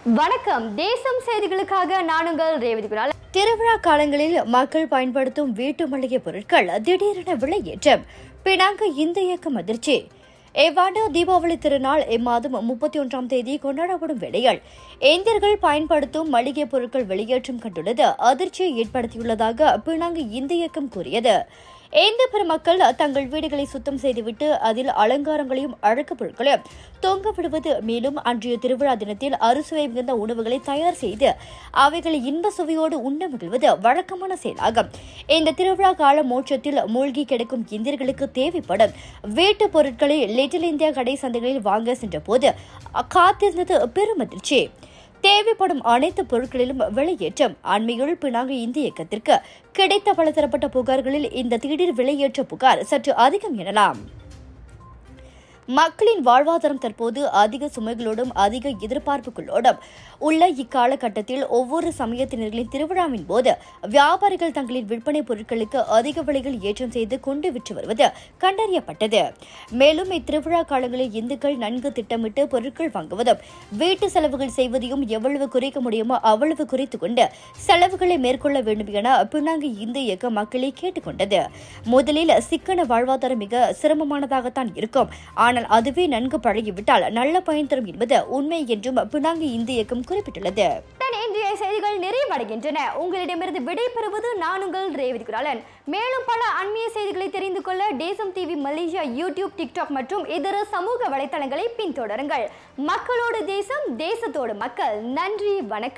வணக்கம் தேசம் செய்திகளுக்காக நான் உங்கள் ரேவதி குணால் திருவிழா காலங்களில் மக்கள் பயன்படுத்தும் வீட்டு மளிகை பொருட்கள் திடீரென விலையேற்றம் பினாங்கு இந்த இயக்கம் அதிர்ச்சி இவ்வாண்டு தீபாவளி திருநாள் இம்மாதம் முப்பத்தி ஒன்றாம் தேதி கொண்டாடப்படும் வேளையில் இந்தியர்கள் பயன்படுத்தும் மளிகை பொருட்கள் வெளியேற்றம் கண்டுள்ளது அதிர்ச்சியை ஏற்படுத்தியுள்ளதாக பினாங்கு இந்த இயக்கம் கூறியது இந்து பெருமக்கள் தங்கள் வீடுகளை சுத்தம் செய்துவிட்டு அதில் அலங்காரங்களையும் அழகு பொருட்களையும் தொங்க விடுவது மேலும் அன்றைய திருவிழா தினத்தில் அறுசுவை மிகுந்த உணவுகளை தயார் செய்து அவைகளை இன்ப சுவையோடு உண்ண மகிழ்வது வழக்கமான செயலாகும் இந்த திருவிழா கால மோட்சத்தில் மூழ்கி கிடக்கும் இந்தியர்களுக்கு தேவைப்படும் வீட்டுப் பொருட்களை லிட்டில் இந்தியா கடை சந்தைகளில் வாங்க சென்ற போது காத்திருந்தது பெரும் அதிர்ச்சி தேவைப்படும் அனைத்து பொருட்களிலும் விலையேற்றம் அண்மையில் பினாங்கு இந்திய இயக்கத்திற்கு கிடைத்த பலதரப்பட்ட புகார்களில் இந்த திடீர் விலையேற்ற புகார் சற்று அதிகம் எனலாம் மக்களின் வாழ்வாதாரம் தற்போது அதிக சுமைகளோடும் அதிக எதிர்பார்ப்புகளோடும் உள்ள இக்காலகட்டத்தில் ஒவ்வொரு சமயத்தினர்களின் திருவிழாவின் போது வியாபாரிகள் தங்களின் விற்பனை பொருட்களுக்கு அதிக விலைகள் ஏற்றம் செய்து கொண்டு விற்று வருவது கண்டறியப்பட்டது மேலும் இத்திருவிழா காலங்களில் இந்துக்கள் நன்கு திட்டமிட்டு பொருட்கள் வாங்குவதும் வீட்டு செலவுகள் செய்வதையும் எவ்வளவு குறைக்க முடியுமோ அவ்வளவு குறைத்துக் கொண்டு செலவுகளை மேற்கொள்ள வேண்டும் என பினாங்கு இந்து இயக்க மக்களை கேட்டுக்கொண்டது முதலில் சிக்கன வாழ்வாதாரம் மிக சிரமமானதாகத்தான் இருக்கும் ஆனால் அதுவே நன்கு பழகிவிட்டால் நல்ல பயன் தரும் என்பது உண்மை என்றும் பினாங்கு இந்து இயக்கம் குறிப்பிட்டுள்ளது இத்துடன் இன்றைய செய்திகள் நிறைவடைகின்றன உங்களிடமிருந்து விடைபெறுவது நான் உங்கள் ரேவதி குராலன் மேலும் பல அண்மைய செய்திகளை தெரிந்து கொள்ள தேசம் டிவி மலேசியா யூடியூப் டிக்டாக் மற்றும் இதர சமூக வலைத்தளங்களை பின்தொடருங்கள் மக்களோடு தேசம் தேசத்தோடு மக்கள் நன்றி வணக்கம்